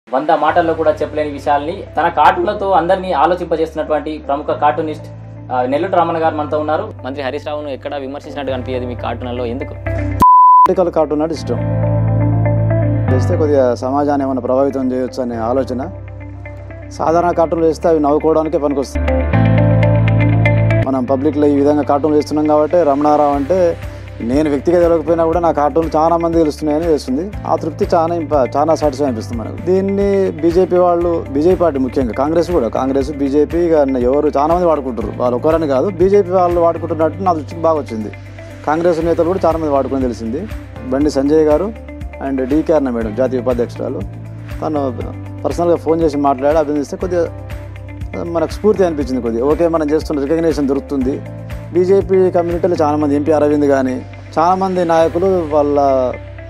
వంద మాటల్లో కూడా చెప్పలేని విషయాల్ని తన కార్టూన్లతో అందరినీ ఆలోచింపజేస్తున్నటువంటి ప్రముఖ కార్టూనిస్ట్ ఆ, నెల్లూరు రమణ గారు మనతో ఉన్నారు మంత్రి హరీష్ రావును ఎక్కడ విమర్శించినట్టు అనిపించేది మీ కార్టూన్లలో ఎందుకు పొలిటికల్ కార్టూన్ అంటే ఇష్టం చేస్తే కొద్దిగా సమాజాన్ని ఏమైనా ప్రభావితం చేయొచ్చు అనే ఆలోచన సాధారణ కార్టూన్లు వేస్తే అవి నవ్వుకోవడానికే పనికొస్తుంది మనం పబ్లిక్లో ఈ విధంగా కార్టూన్లు చేస్తున్నాం కాబట్టి రమణారావు అంటే నేను వ్యక్తిగా తెలియకపోయినా కూడా నా కార్టూన్లు చాలా మంది తెలుస్తున్నాయని తెలుస్తుంది ఆ తృప్తి చాలా ఇంప- చాలా సాటిస్ఫై అనిపిస్తుంది మనకు దీన్ని బీజేపీ వాళ్ళు బీజేపీ పార్టీ ముఖ్యంగా కాంగ్రెస్ కూడా కాంగ్రెస్ బీజేపీ ఇక ఎవరు చాలా మంది వాడుకుంటారు వాళ్ళు ఒకరని కాదు బీజేపీ వాళ్ళు వాడుకుంటున్నట్టు నా దృష్టికి బాగా వచ్చింది కాంగ్రెస్ నేతలు కూడా చాలా మంది వాడుకుని తెలిసింది బండి సంజయ్ గారు అండ్ డీకే అన్న మేడం జాతీయ ఉపాధ్యక్షురాలు తను పర్సనల్గా ఫోన్ చేసి మాట్లాడి అభినందిస్తే కొద్దిగా మనకు స్ఫూర్తి అనిపించింది కొద్దిగా ఓకే మనం చేస్తున్న రికగ్నేషన్ దొరుకుతుంది బీజేపీ కమ్యూనిటీలో చాలామంది ఎంపీ అరవింద్ కానీ చాలామంది నాయకులు వాళ్ళ